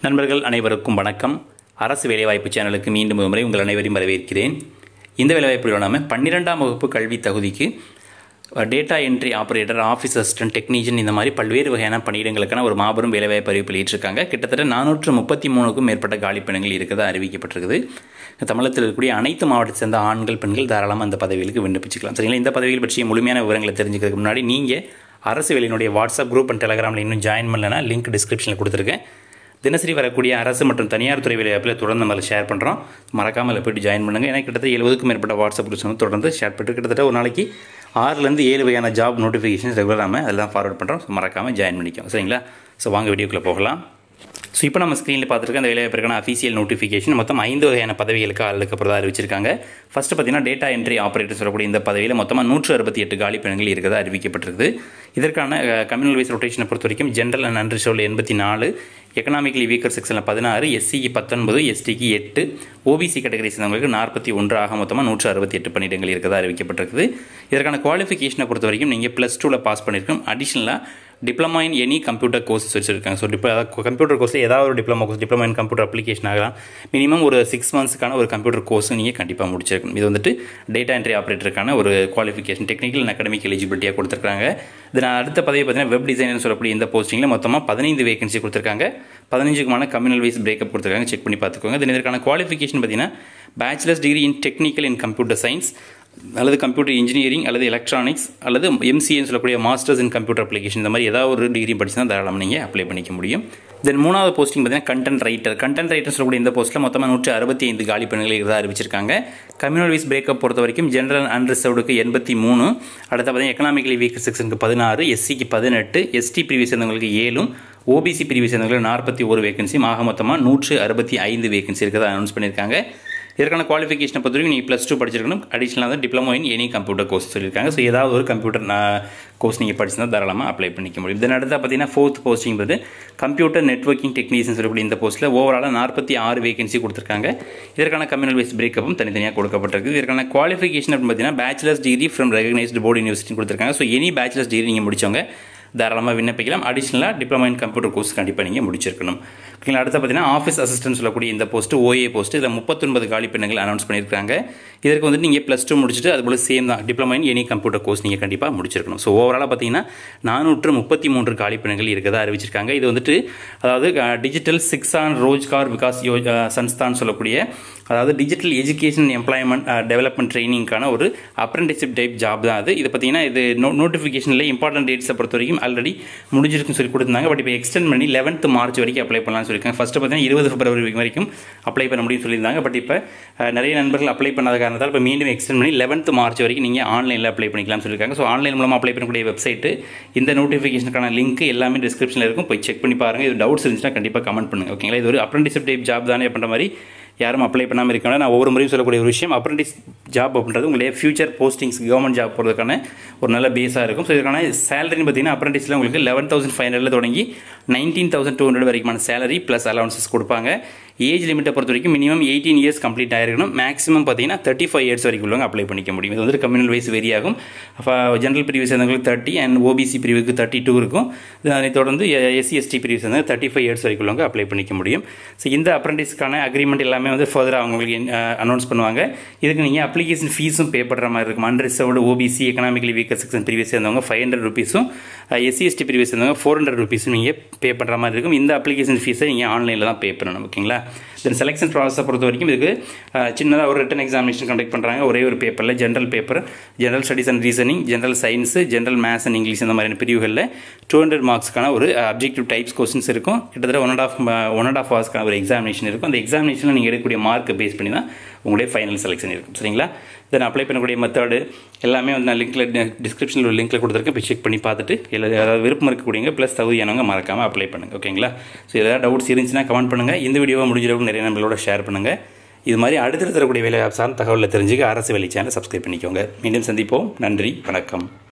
நண்பர்கள் அனைவருக்கும் வணக்கம் அரசு வேலைவாய்ப்பு சேனலுக்கு மீண்டும் ஒரு முறை உங்கள் அனைவரையும் வரவேற்கிறேன் இந்த வேலைவாய்ப்பில் நாம பன்னிரெண்டாம் வகுப்பு கல்வி தகுதிக்கு data entry operator office assistant technician இந்த மாதிரி பல்வேறு வகையான பணியிடங்களுக்கான ஒரு மாபெரும் வேலைவாய்ப்பு அறிவிப்பு வெளியிட்டிருக்காங்க கிட்டத்தட்ட நானூற்று முப்பத்தி மூணுக்கும் மேற்பட்ட காலிப்பணிகள் இருக்கிறதா அறிவிக்கப்பட்டிருக்குது தமிழகத்தில் இருக்கக்கூடிய அனைத்து மாவட்டத்தை சேர்ந்த ஆண்கள் பெண்கள் தாராளமாக அந்த பதவிகளுக்கு விண்ணப்பிச்சுக்கலாம் சரிங்களா இந்த பதவிகள் பற்றிய முழுமையான விவரங்களை தெரிஞ்சுக்கிறதுக்கு முன்னாடி நீங்கள் அரசு வேலையினுடைய வாட்ஸ்அப் குரூப் அண்ட் டெலகிராமில் இன்னும் ஜாயின் பண்ணலன்னா லிங்க் டிஸ்கிரிப்ஷனில் கொடுத்துருக்கேன் தினசரி வரக்கூடிய அரசு மற்றும் தனியார் துறை வேலைவாய்ப்பில் தொடர்ந்து நம்ம ஷேர் பண்ணுறோம் மறக்காமல் அதில் போய்ட்டு ஜாயின் பண்ணுங்கள் ஏன்னா கிட்டத்தட்ட எழுபதுக்கும் மேற்பட்ட வாட்ஸ்அப் குரூப்ஸ் வந்து தொடர்ந்து ஷேர் பண்ணிட்டு கிட்டத்தட்ட ஒரு நாளைக்கு ஆறுலேருந்து ஏழு வகையான ஜாப் நோட்டிஃபிகேஷன் ரெகுலராக நம்ம அதெல்லாம் ஃபார்வர்ட் பண்ணுறோம் ஸோ மறக்காமல் ஜாயின் பண்ணிக்கோங்க சரிங்களா ஸோ வாங்க வீடியோக்குள்ளே போகலாம் ஸோ இப்போ நம்ம ஸ்க்ரீனில் பார்த்துருக்க அந்த வேலைவாய்ப்பிற்கான அஃபீஷியல் நோட்டிஃபிகேஷன் மொத்தம் ஐந்து வகையான பதவிகளுக்கு ஆளுக்கப்படுறதா அறிவிச்சிருக்காங்க ஃபஸ்ட்டு பார்த்தீங்கன்னா டேட்டா என்ட்ரி ஆப்ரேட்டர் சொல்லக்கூடிய இந்த பதவியில் மொத்தமாக நூற்று அறுபத்தி எட்டு காலி பெண்கள் இருக்கிறதா அறிவிக்கப்பட்டிருக்குது இதற்கான கம்யூனல் வைஸ் ரொட்டேஷனை பொறுத்த வரைக்கும் ஜென்ரல் அண்ட் அன்ரிசர்வ் எண்பத்தி நாலு எக்கனாமிக்கலி வீக்கர் செக்ஷனில் பதினாறு எஸ்சிக்கு பத்தொன்பது எஸ்டிக்கு எட்டு ஓபிசி கேட்டகரி சேர்ந்தவங்களுக்கு நாற்பத்தி ஒன்று ஆக மொத்தமாக நூற்று அறுபத்தி எட்டு பணியிடங்கள் இருக்கிறதா அறிவிக்கப்பட்டிருக்குது இதற்கான குவாலிஃபிகேஷனை பொறுத்த வரைக்கும் நீங்கள் ப்ளஸ் டூவில் பாஸ் பண்ணியிருக்கோம் அடிஷ்னலாக diploma in any computer course வச்சுருக்காங்க ஸோ டிப்ள கம்ப்யூட்டர் கோர்ஸில் ஏதாவது ஒரு diploma course diploma in computer application ஆகலாம் மினிமம் ஒரு சிக்ஸ் மந்த்ஸ்க்கான ஒரு கம்ப்யூட்டர் கோர்ஸ் நீங்கள் கண்டிப்பாக முடிச்சிருக்கணும் இது வந்துட்டு டேட்டா என்ட்ரி ஆப்ரேட்டருக்கான ஒரு குவாலிஃபிகேஷன் டெக்னிக்கல் அண்ட் அகடமிக் எலிஜிபிலிட்டியாக கொடுத்துருக்காங்க இது நான் அடுத்த பதவி பார்த்தீங்கன்னா வெப் டிசைனர் சொல்லக்கூடிய இந்த போஸ்டிங்கில் மொத்தமாக பதினைந்து வேகன்சி கொடுத்துருக்காங்க பதினஞ்சுக்குமான கம்யூனல் வைஸ் பிரேக்கப் கொடுத்துருக்காங்க செக் பண்ணி பார்த்துக்கோங்க தென் இதற்கான குவாலிஃபிகேஷன் பார்த்தீங்கன்னா bachelors degree in technical in computer science அல்லது கம்ப்யூட்டர் இன்ஜினியரிங் அல்லது எலக்ட்ரானிக்ஸ் அல்லது எம்சிஏன்னு சொல்லக்கூடிய மாஸ்டர்ஸ் இன் கம்ப்யூட்டர் அப்ளிகேஷன் இந்த மாதிரி ஏதாவது ஒரு டிகிரி படிச்சுனா தாராளமாக நீங்கள் அப்ளை பண்ணிக்க முடியும் தென் மூணாவது போஸ்டிங் பார்த்தீங்கன்னா கண்டென்ட் ரைட்டர் கண்டென்ட் ரைட்டர் சொல்லக்கூடிய இந்த போஸ்ட்டில் மொத்தமாக நூற்றி அறுபத்தி ஐந்து காலி பெண்கள் இருக்கிறதா அறிவிச்சிருக்காங்க கம்யூனல் வைஸ் பிரேக்கப் பொறுத்த வரைக்கும் ஜென்ரல் அன்ரிசர்வ்டுக்கு எண்பத்தி மூணு அடுத்து பார்த்தீங்கன்னா எக்கனாமிக்கலி வீக்கர் செக்ஷனுக்கு பதினாறு எஸ்சிக்கு பதினெட்டு எஸ்டி பிரிவு சேர்ந்தவங்களுக்கு ஏழும் ஓபிசி பிரிவு சேர்ந்தவங்களுக்கு நாற்பத்தி ஒரு வேகன்சியும் ஆக மொத்தமாக நூற்று அறுபத்தி ஐந்து வேகன்சி இருக்கிறதா அனௌன்ஸ் பண்ணியிருக்காங்க இதற்கான குவாலிஃபிகேஷனை பொறுத்த வரைக்கும் நீங்கள் ப்ளஸ் டூ படிச்சிருக்கணும் அடிஷனலாக வந்து diploma in any computer course சொல்லியிருக்காங்க ஸோ ஏதாவது ஒரு கம்ப்யூட்டர் கோர்ஸ் நீங்கள் படிச்சிருந்தா தாராளமாக அப்ளை பண்ணிக்க முடியும் இதன் அடுத்த பார்த்தீங்கன்னா ஃபோர்த் போஸ்டிங் வந்து கம்ப்யூட்டர் நெட்ஒர்க்கிங் டெக்னீஷியன் சொல்லக்கூடிய இந்த போஸ்ட்டில் ஓவராலாக நாற்பத்தி ஆறு வேகன்சி கொடுத்துருக்காங்க இதற்கான கம்யூனல் வைஸ் பிரேக்கப்பும் தனித்தனியாக கொடுக்கப்பட்டிருக்கு இதற்கான குவாலிஃபிகேஷன் அப்படின்னு பார்த்தீங்கன்னா bachelors degree from recognised board university கொடுத்துருக்காங்க ஸோ எனி பேச்சுலர்ஸ் டிகிரி நீங்கள் முடிச்சவங்க தாராளமாக விண்ணப்பிக்கலாம் அடிஷ்னலாக டிப்ளமா இன் கம்ப்யூட்டர் கோர்ஸ் கண்டிப்பாக நீங்கள் முடிச்சிருக்கணும் ஓகேங்களா அடுத்து பார்த்தீங்கன்னா ஆஃபீஸ் அசிஸ்டன்ட் சொல்லக்கூடிய இந்த போஸ்ட்டு ஓஏ போஸ்ட்டு இதில் முப்பத்தொன்பது காலி பெண்கள் அனௌன்ஸ் பண்ணியிருக்காங்க இதற்கு வந்துட்டு நீங்கள் ப்ளஸ் டூ முடிச்சுட்டு அதுபோல் சேம் தான் diploma in any computer course நீங்கள் கண்டிப்பாக முடிச்சிருக்கணும் ஸோ ஓவராலாக பார்த்தீங்கன்னா நானூற்று முப்பத்தி மூன்று காலி பெண்கள் இருக்கிறதா அறிவிச்சிருக்காங்க இது வந்துட்டு அதாவது டிஜிட்டல் சிக்ஸான் ரோஜ்கார் விகாஸ் யோ சன்ஸ்தான் சொல்லக்கூடிய அதாவது டிஜிட்டல் எஜுகேஷன் எம்ப்ளாய்மெண்ட் டெவலப்மெண்ட் ட்ரைனிங்கான ஒரு அப்ரெண்டிஸ்ஷிப் டைப் ஜாப் தான் அது இது பார்த்தீங்கன்னா இது நோ நோட்டிஃபிகேஷனில் இம்பார்ட்டன்ட் டேட்ஸை பொறுத்த வரைக்கும் ஆல்ரெடி முடிஞ்சிருக்குன்னு சொல்லி கொடுத்துருந்தாங்க பட் இப்போ எக்ஸ்டெண்ட் பண்ணி லெவன்த் மார்ச் வரைக்கும் அப்ளை பண்ணலாம்னு சொல்லியிருக்காங்க ஃபஸ்ட்டு பார்த்தீங்கன்னா இருபது பிப்ரவரி வரைக்கும் அப்ளை பண்ண முடியும்னு சொல்லியிருந்தாங்க பட் இப்போ நிறைய நண்பர்கள் அப்ளை பண்ணாத காரணத்தால் இப்போ மீண்டும் எக்ஸ்டெண்ட் பண்ணி லெவன்த் மார்ச் வரைக்கும் நீங்கள் ஆன்லைனில் அப்ளை பண்ணிக்கலாம்னு சொல்லியிருக்காங்க ஸோ ஆன்லைன் மூலமாக அப்ளை பண்ணக்கூடிய வெப்சைட்டு இந்த நோட்டிஃபிகேஷனுக்கான லிங்க் எல்லாமே டிஸ்கிரிப்ஷனில் இருக்கும் போய் செக் பண்ணி பாருங்கள் இது டவுட்ஸ் இருந்துச்சுன்னா கண்டிப்பாக கமெண்ட் பண்ணுங்கள் ஓகேங்களா இது ஒரு அப்ரெண்டிஸ்ஷிப் டைப் ஜாப் தானே பண்ணுற மாதிரி யாரும் அப்ளை பண்ணாமல் இருக்காங்க நான் ஒவ்வொரு முறையும் சொல்லக்கூடிய ஒரு விஷயம் அப்ரெண்டிஸ் ஜாப் அப்படின்றது உங்களுடைய ஃபியூச்சர் போஸ்டிங்ஸ் கவர்மெண்ட் ஜாப் போகிறதுக்கான ஒரு நல்ல பேஸாக இருக்கும் ஸோ இதுக்கான சேலரின்னு பார்த்தீங்கன்னா அப்ரெண்டிஸில் உங்களுக்கு லெவன் தௌசண்ட் ஃபைவ் ஹண்ட்ரட்ல தொடங்கி நைன்டீன் தௌசண்ட் டூ ஹண்ட்ரட் வரைக்குமான சேலரி ப்ளஸ் அலவன்சஸ் கொடுப்பாங்க ஏஜ் லிமிட்டை பொறுத்த வரைக்கும் மினிமம் எயிட்டீன் இயர்ஸ் கம்ப்ளீட் ஆயிருக்கணும் மேக்ஸிமம் பார்த்தீங்கன்னா தேர்ட்டி ஃபைவ் இயர்ஸ் வரைக்கும் உள்ளவங்க அப்ளை பண்ணிக்க முடியும் இது வந்து கம்யூனல் வைஸ் வெரி ஆகும் ஜென்ரல் பிரிவு சேர்ந்தவங்களுக்கு தேர்ட்டி அண்ட் ஓபிசி பிரிவுக்கு தேர்ட்டி டூ இருக்கும் அதை தொடர்ந்து எஸ்சி எஸ்டி பிரிவு சேர்ந்தவங்க தேர்ட்டி ஃபைவ் இயர்ஸ் வரைக்கும் உள்ளவங்க அப்ளை பண்ணிக்க முடியும் ஸோ இந்த அப்ரெண்டிஸ்க்கான அக்ரிமெண்ட் எல்லாமே வந்து ஃபர்தராக அவங்களுக்கு அனௌன்ஸ் பண்ணுவாங்க இதுக்கு நீங்கள் அப்ளிகேஷன் ஃபீஸும் பே பண்ணுற மாதிரி இருக்கும் unreserved OBC economically weaker section பிரிவு சேர்ந்தவங்க ஃபைவ் ஹண்ட்ரட் ருபீஸும் எஸ்சி எஸ்டி பிரிவு சேர்ந்தவங்க ஃபோர் ஹண்ட்ரட் ருபீஸும் நீங்கள் பே பண்ணுற மாதிரி இருக்கும் இந்த அப்ளிகேஷன் ஃபீஸை நீங்கள் ஆன்லைனில் தான் பே பண்ணணும் ஓகேங்களா தென் செலெக்ஷன் ப்ராசஸை பொறுத்த வரைக்கும் இதுக்கு சின்னதாக ஒரு ரிட்டன் எக்ஸாமினேஷன் கண்டக்ட் பண்ணுறாங்க ஒரே ஒரு பேப்பரில் general paper general studies and reasoning general science general maths and English இந்த மாதிரியான பிரிவுகளில் டூ ஹண்ட்ரட் மார்க்ஸ்க்கான ஒரு அப்ஜெக்டிவ் டைப்ஸ் கொஸ்டின்ஸ் இருக்கும் கிட்டத்தட்ட one and half one and half ஹவர்ஸ்க்கான ஒரு எக்ஸாமினேஷன் இருக்கும் அந்த எக்ஸாமினேஷனில் நீங்கள் எடுக்கக்கூடிய மார்க்கை பேஸ் பண்ணி தான் உங்களுடைய ஃபைனல் செலெக்ஷன் இருக்கும் சரிங்களா தென் அப்ளை பண்ணக்கூடிய மெத்தடு எல்லாமே வந்து நான் லிங்க்கில் டிஸ்கிரிப்ஷனில் ஒரு லிங்க்கில் கொடுத்துருக்கேன் போய் செக் பண்ணி பார்த்துட்டு இல்லை ஏதாவது விருப்பம் இருக்கக்கூடியவங்க ப்ளஸ் தகுதியானவங்க மறக்காமல் அப்ளை பண்ணுங்கள் ஓகேங்களா ஸோ ஏதாவது டவுட்ஸ் இருந்துச்சுன்னா கமெண்ட் பண்ணுங்கள் இந்த வீடியோவை முடிஞ்சளவுக்கு நிறைய நம்பளோட ஷேர் பண்ணுங்கள் இது மாதிரி அடுத்தடுத்து தரக்கூடிய வேலை சார்ந்த தகவலில் தெரிஞ்சுக்க அரசு வேலை சேனலை சப்ஸ்கிரைப் பண்ணிக்கோங்க மீண்டும் சந்திப்போம் நன்றி வணக்கம்